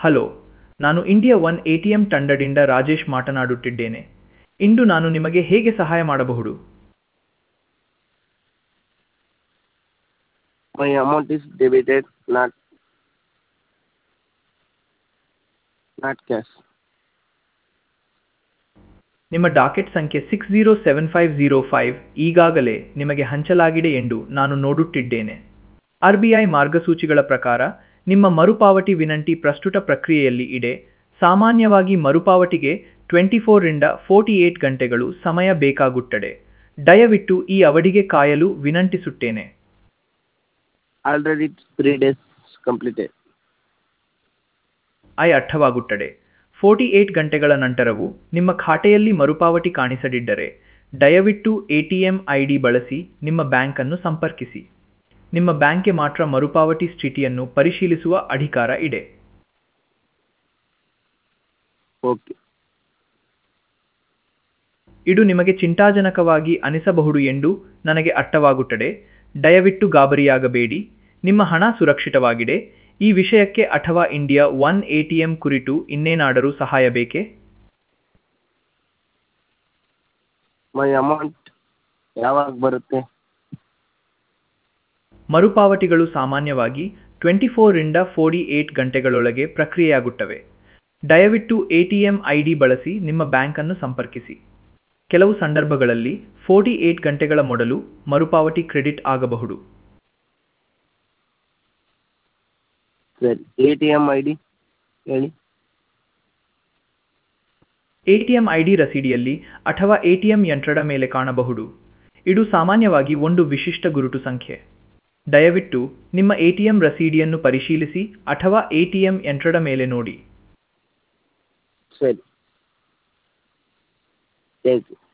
Hello ನಾನು India one A T M ತಂಡದಿಂದ ರಾಜೇಶ್ ಮಾತನಾಡುತ್ತಿದ್ದೇನೆ ಇಂದು ನಾನು ನಿಮಗೆ ಹೇಗೆ ಸಹಾಯ ಮಾಡಬಹುದು My amount is debited, not not cash. ನಿಮ್ಮ ಡಾಕೆಟ್ ಸಂಖ್ಯೆ six zero seven five zero five ಈಗಾಗಲೇ ನಿಮಗೆ ಹಂಚಲಾಗಿದೆ ಎಂದು ನಾನು ನೋಡುತ್ತಿದ್ದೇನೆ ಆರ್ ಬಿ ಐ ಮಾರ್ಗಸೂಚಿಗಳ ಪ್ರಕಾರ ನಿಮ್ಮ ಮರುಪಾವತಿ ವಿನಂತಿ ಪ್ರಸ್ತುತ ಪ್ರಕ್ರಿಯೆಯಲ್ಲಿ ಇದೆ ಸಾಮಾನ್ಯವಾಗಿ ಮರುಪಾವತಿಗೆ ಟ್ವೆಂಟಿ ಫೋರ್ರಿಂದ ಫೋರ್ಟಿ ಏಟ್ ಗಂಟೆಗಳು ಸಮಯ ಬೇಕಾಗುತ್ತದೆ ದಯವಿಟ್ಟು ಈ ಅವಧಿಗೆ ಕಾಯಲು ವಿನಂತಿಸುತ್ತೇನೆ Already three days completed. I ಅರ್ಥವಾಗುತ್ತದೆ ಫೋರ್ಟಿ ಏಟ್ ಗಂಟೆಗಳ ನಂತರವೂ ನಿಮ್ಮ ಖಾತೆಯಲ್ಲಿ ಮರುಪಾವತಿ ಕಾಣಿಸದಿದ್ದರೆ ದಯವಿಟ್ಟು A T M I D ಬಳಸಿ ನಿಮ್ಮ ಬ್ಯಾಂಕನ್ನು ಸಂಪರ್ಕಿಸಿ ನಿಮ್ಮ ಬ್ಯಾಂಕ್ಗೆ ಮಾತ್ರ ಮರುಪಾವತಿ ಸ್ಥಿತಿಯನ್ನು ಪರಿಶೀಲಿಸುವ ಅಧಿಕಾರ ಇದೆ Okay. ಇದು ನಿಮಗೆ ಚಿಂತಾಜನಕವಾಗಿ ಅನಿಸಬಹುದು ಎಂದು ನನಗೆ ಅರ್ಥವಾಗುತ್ತದೆ ದಯವಿಟ್ಟು ಗಾಬರಿಯಾಗಬೇಡಿ ನಿಮ್ಮ ಹಣ ಸುರಕ್ಷಿತವಾಗಿದೆ ಈ ವಿಷಯಕ್ಕೆ ಅಥವಾ India one A T M ಕುರಿತು ಇನ್ನೇನಾದರೂ ಸಹಾಯ ಬೇಕೇ My amount ಯಾವಾಗ ಬರುತ್ತೆ ಮರುಪಾವತಿಗಳು ಸಾಮಾನ್ಯವಾಗಿ ಟ್ವೆಂಟಿ ಫೋರ್ರಿಂದ ಫೋರ್ಟಿ ಏಟ್ ಗಂಟೆಗಳೊಳಗೆ ಪ್ರಕ್ರಿಯೆಯಾಗುತ್ತವೆ ದಯವಿಟ್ಟು A T M I D ಬಳಸಿ ನಿಮ್ಮ ಬ್ಯಾಂಕನ್ನು ಸಂಪರ್ಕಿಸಿ ಕೆಲವು ಸಂದರ್ಭಗಳಲ್ಲಿ ಫೋರ್ಟಿ ಏಟ್ ಗಂಟೆಗಳ ಮೊದಲು ಮರುಪಾವತಿ ಕ್ರೆಡಿಟ್ ಆಗಬಹುದು ಸರಿ A T M I D ಹೇಳಿ ಎಟಿಎಂ ಐಡಿ ರಸೀದಿಯಲ್ಲಿ ಅಥವಾ ಎಟಿಎಂ ಯಂತ್ರದ ಮೇಲೆ ಕಾಣಬಹುದು ಇದು ಸಾಮಾನ್ಯವಾಗಿ ಒಂದು ವಿಶಿಷ್ಟ ಗುರುತು ಸಂಖ್ಯೆ ದಯವಿಟ್ಟು ನಿಮ್ಮ ಎಟಿಎಂ ರಸೀದಿಯನ್ನು ಪರಿಶೀಲಿಸಿ ಅಥವಾ ಎಟಿಎಂ ಯಂತ್ರದ ಮೇಲೆ ನೋಡಿ ಸರಿ ಥ್ಯಾಂಕ್ ಯು